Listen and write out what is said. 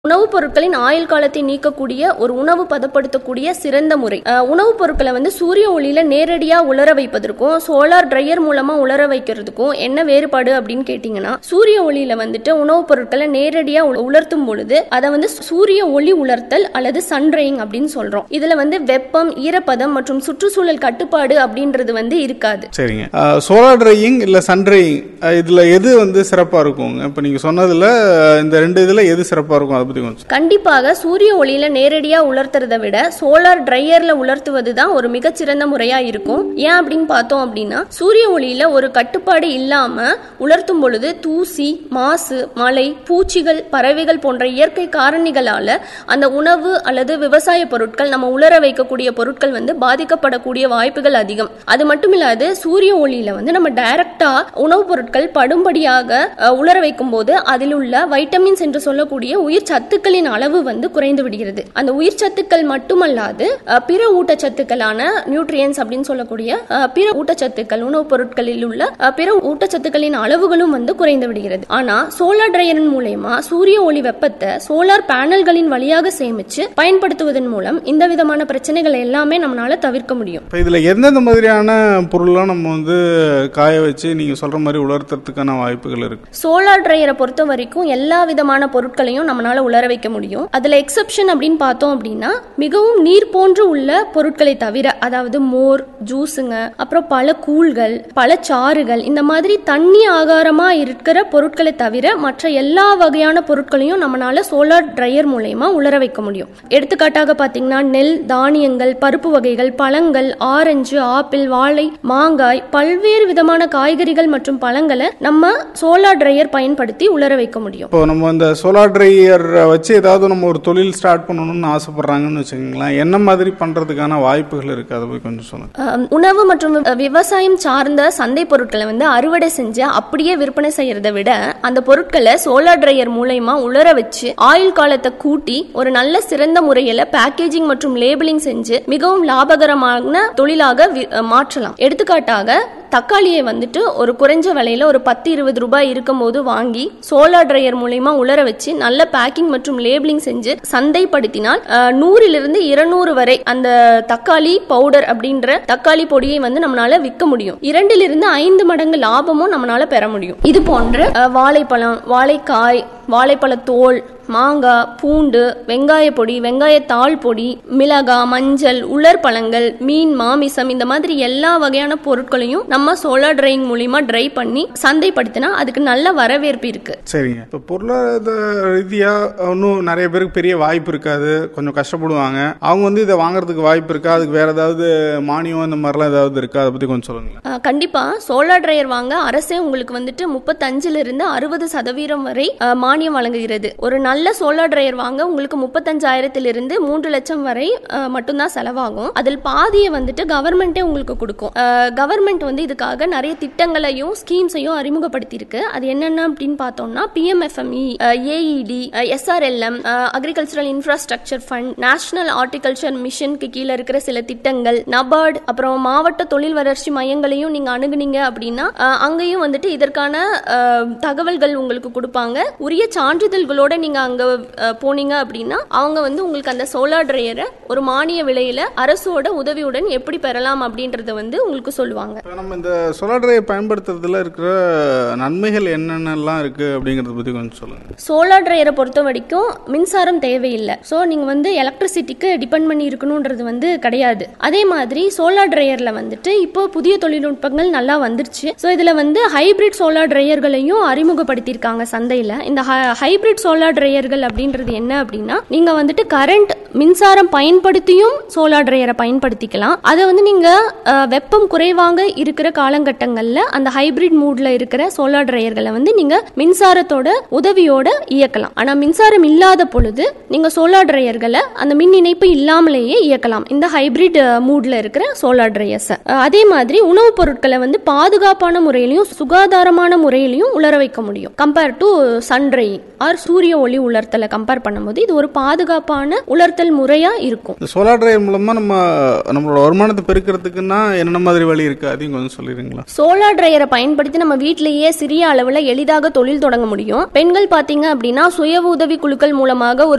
உணவுப் பொருட்களின் ஆயுள் காலத்தை நீக்கக்கூடிய ஒரு உணவு பதப்படுத்தக்கூடிய சிறந்த முறை அஹ், உணவுப் பொருட்களை வந்து சூரிய ஒளியில நேரடியா உலர வைப்பதற்கும் சோலார் ட்ரையர் மூலமா உலர வைக்கிறதுக்கும் என்ன வேறுபாடு அப்படின்னு கேட்டீங்கன்னா சூரிய ஒளியில வந்துட்டு உணவுப் பொருட்களை நேரடியா உல- உலர்த்தும் பொழுது அதை வந்து சூரிய ஒளி உலர்த்தல் அல்லது சன் ட்ரையிங் அப்படின்னு சொல்றோம் இதுல வந்து வெப்பம் ஈரப்பதம் மற்றும் சுற்றுச்சூழல் கட்டுப்பாடு அப்படின்றது வந்து இருக்காது சரிங்க சோலார் ட்ரையிங் இல்லை சன் ட்ரையிங் இதில் எது வந்து சிறப்பாக இருக்குங்க இப்போ நீங்கள் சொன்னதில் இந்த ரெண்டு இதில் எது சிறப்பாக இருக்கும் அதை பற்றி கொஞ்சம் கண்டிப்பாக சூரிய ஒளியில நேரடியா உலர்த்துறதை விட சோலார் ட்ரையர்ல உலர்த்துவது தான் ஒரு மிகச்சிறந்த முறையா இருக்கும் ஏன் அப்படின்னு பார்த்தோம் அப்படின்னா சூரிய ஒளியில ஒரு கட்டுப்பாடு இல்லாம உலர்த்தும் பொழுது தூசி மாசு மழை பூச்சிகள் பறவைகள் போன்ற இயற்கை காரணிகளால அந்த உணவு அல்லது விவசாய பொருட்கள் நம்ம உலர வைக்கக்கூடிய பொருட்கள் வந்து பாதிக்கப்படக்கூடிய வாய்ப்புகள் அதிகம் அது மட்டும் இல்லாது சூரிய ஒளியில வந்து நம்ம டைரக்டா உணவுப் பொருட்கள் படும்படியாக அஹ், உலர வைக்கும் போது அதில் உள்ள வைட்டமின்ஸ் என்று சொல்லக்கூடிய உயிர் சத்துக்களின் அளவு வந்து குறைந்து விடுகிறது அந்த உயிர் சத்துக்கள் மட்டுமல்லாது அஹ், பிற ஊட்டச்சத்துக்களான நியூட்ரியன்ஸ் அப்படின்னு சொல்லக்கூடிய அஹ், பிற ஊட்டச்சத்துக்கள் உணவுப் பொருட்களில் உள்ள அஹ், பிற ஊட்டச்சத்துக்களின் அளவுகளும் வந்து குறைந்து விடுகிறது ஆனா சோலார் ட்ரையரின் மூலயமா சூரிய ஒளி வெப்பத்தை சோலார் பேனல்களின் வழியாக சேமிச்சு பயன்படுத்துவதன் மூலம் இந்த விதமான பிரச்சனைகள் எல்லாமே நம்மளால தவிர்க்க முடியும் இப்போ இதில் எந்தெந்த மாதிரியான பொருள்லாம் நம்ம வந்து காய வச்சு நீங்கள் சொல்கிற மாதிரி உலர்த்துறதுக்கான வாய்ப்புகள் இருக்குது சோலார் ட்ரையரை பொறுத்த வரைக்கும் எல்லா விதமான பொருட்களையும் நம்மளால உலர வைக்க முடியும் அதுல எக்ஸெப்ஷன் அப்படின்னு பார்த்தோம் அப்படின்னா மிகவும் நீர் போன்று உள்ள பொருட்களை தவிர அதாவது மோர் ஜூஸுங்க அப்புறம் பல கூழ்கள் பல சாறுகள் இந்த மாதிரி தண்ணி ஆகாரமா இருக்கிற பொருட்களை தவிர மற்ற எல்லா வகையான பொருட்களையும் நம்மளால சோலார் ட்ரையர் மூலயமா உலர வைக்க முடியும் எடுத்துக்காட்டாக பார்த்தீங்கன்னா நெல் தானியங்கள் பருப்பு வகைகள் பழங்கள் ஆரஞ்சு ஆப்பிள் வாழை மாங்காய் பல்வேறு விதமான காய்கறிகள் மற்றும் பழங்களை நம்ம சோலார் ட்ரையர் பயன்படுத்தி உலர வைக்க முடியும் இப்போ நம்ம இந்த சோலார் ட்ரையர் வச்சு ஏதாவது நம்ம ஒரு தொழில் ஸ்டார்ட் பண்ணணும்னு ஆசைப்படுறாங்கன்னு வச்சுக்கோங்களேன் என்ன மாதிரி பண்ணுறதுக்கான வாய்ப்புகள் இருக்குது அதை போய் கொஞ்சம் சொல்லுங்கள் அஹ், உணவு மற்றும் வி- விவசாயம் சார்ந்த சந்தை பொருட்களை வந்து அறுவடை செஞ்சு அப்படியே விற்பனை செய்யறதை விட அந்த பொருட்களை சோலார் ட்ரையர் மூலயமா உலர வச்சு ஆயுள் காலத்தை கூட்டி ஒரு நல்ல சிறந்த முறையில பேக்கேஜிங் மற்றும் லேபிளிங் செஞ்சு மிகவும் லாபகரமான தொழிலாக வி- அஹ், மாற்றலாம் எடுத்துக்காட்டாக தக்காளியை வந்துட்டு ஒரு குறைஞ்ச விலையில ஒரு பத்து இருபது ரூபாய் இருக்கும் போது வாங்கி சோலார் ட்ரையர் மூலயமா உலர வச்சு நல்ல பேக்கிங் மற்றும் லேபிளிங் செஞ்சு சந்தைப்படுத்தினால் அஹ், நூறிலிருந்து இருநூறு வரை அந்த தக்காளி பவுடர் அப்படின்ற தக்காளி பொடியை வந்து நம்மளால விற்க முடியும் இரண்டிலிருந்து ஐந்து மடங்கு லாபமும் நம்மளால பெற முடியும் இது போன்ற அஹ், வாழைப்பழம் வாழைக்காய் வாழைப்பழ தோல் மாங்காய் பூண்டு வெங்காய பொடி வெங்காயத்தாள் பொடி மிளகாய் மஞ்சள் உலர் பழங்கள் மீன் மாமிசம் இந்த மாதிரி எல்லா வகையான பொருட்களையும் நம்ம சோலார் ட்ரையிங் மூலியமா ட்ரை பண்ணி சந்தைப்படுத்தினா அதுக்கு நல்ல வரவேற்பு இருக்கு சரிங்க இப்போ பொருளாதார ரீதியாக இன்னும் நிறைய பேருக்கு பெரிய வாய்ப்பு இருக்காது கொஞ்சம் கஷ்டப்படுவாங்க அவங்க வந்து இதை வாங்குறதுக்கு வாய்ப்பு இருக்கா அதுக்கு வேற ஏதாவது மானியம் இந்த மாதிரிலாம் ஏதாவது இருக்கா அதை பற்றி கொஞ்சம் சொல்லுங்களேன் அஹ், கண்டிப்பா சோலார் ட்ரையர் வாங்க அரசே உங்களுக்கு வந்துட்டு முப்பத்தஞ்சுல இருந்து அறுபது சதவீதம் வரை அஹ், மானியம் வழங்குகிறது ஒரு நல்ல சோலார் ட்ரையர் வாங்க உங்களுக்கு முப்பத்தஞ்சாயிரத்திலிருந்து மூன்று லட்சம் வரை அஹ், மட்டும்தான் செலவாகும் அதில் பாதியை வந்துட்டு கவர்மெண்ட்டே உங்களுக்கு கொடுக்கும் கவர்மெண்ட் வந்து இதுக்காக நிறைய திட்டங்களையும் ஸ்கீம்ஸையும் அறிமுகப்படுத்தியிருக்கு அது என்னென்ன அப்படின்னு பார்த்தோம்னா PMFME AET SRLM agricultural infrastructure fund national horticulture மிஷனுக்கு கீழே இருக்கிற சில திட்டங்கள் நபார்ட் அப்புறம் மாவட்ட தொழில் வளர்ச்சி மையங்களையும் நீங்க அணுகுனீங்க அப்படின்னா அஹ், அங்கேயும் வந்துட்டு இதற்கான அஹ், தகவல்கள் உங்களுக்கு கொடுப்பாங்க உரிய சான்றிதழ்களோட நீங்க அங்க அஹ், போனீங்க அப்படின்னா அவங்க வந்து உங்களுக்கு அந்த சோலார் ட்ரையரை ஒரு மானிய விலையில அரசோட உதவியுடன் எப்படி பெறலாம் அப்படின்றத வந்து உங்களுக்கு சொல்லுவாங்க இப்போ நம்ம இந்த சோலார் ட்ரையை பயன்படுத்துறதுல இருக்கிற நன்மைகள் என்னென்னலாம் இருக்குது அப்படிங்கிறத பற்றி கொஞ்சம் சொல்லுங்கள் சோலார் ட்ரையரை பொறுத்த வரைக்கும் மின்சாரம் தேவையில்லை ஸோ நீங்கள் வந்து எலக்ட்ரிசிட்டிக்கு டிபெண்ட் பண்ணி இருக்கணுன்றது வந்து கிடையாது அதே மாதிரி சோலார் ட்ரையரில் வந்துட்டு இப்போ புதிய தொழில்நுட்பங்கள் நல்லா வந்துருச்சு ஸோ இதில் வந்து ஹைபிரிட் சோலார் ட்ரையர்களையும் அறிமுகப்படுத்தியிருக்காங்க சந்தையில் இந்த ஹைபிரிட் சோலார் ட்ரையர்கள் அப்படின்றது என்ன அப்படின்னா நீங்கள் வந்துட்டு கரண்ட் மின்சாரம் பயன்படுத்தியும் சோலார் ட்ரையரை பயன்படுத்திக்கலாம் அதை வந்து நீங்கள் வெப்பம் குறைவாக இருக்கிற காலகட்டங்களில் அந்த ஹைபிரிட் மூட்ல இருக்கிற சோலார் ட்ரையர்களை வந்து நீங்கள் மின்சாரத்தோட உதவியோட இயக்கலாம் ஆனால் மின்சாரம் இல்லாத பொழுது நீங்கள் சோலார் ட்ரையர்களை அந்த மின் இணைப்பு இல்லாமலேயே இயக்கலாம் இந்த ஹைபிரிட் மூட்ல இருக்கிற சோலார் ட்ரையர்ஸை அதே மாதிரி உணவுப் பொருட்களை வந்து பாதுகாப்பான முறையிலையும் சுகாதாரமான முறையிலையும் உலர வைக்க முடியும் compare to sun drying or சூரிய ஒளி உலர்த்தலை கம்பேர் பண்ணும்போது இது ஒரு பாதுகாப்பான உலர்த்தல் முறையா இருக்கும் இந்த சோலார் ட்ரையர் மூலமாக நம்ம நம்மளோட வருமானத்தை பெருக்கிறதுக்குன்னா என்னென்ன மாதிரி வழி இருக்குது அதையும் கொஞ்சம் சொல்லிடுங்களா சோலார் ட்ரையரை பயன்படுத்தி நம்ம வீட்டிலேயே சிறிய அளவில் எளிதாக தொழில் தொடங்க முடியும் பெண்கள் பார்த்தீங்க அப்படின்னா சுய உதவி குழுக்கள் மூலமாக ஒரு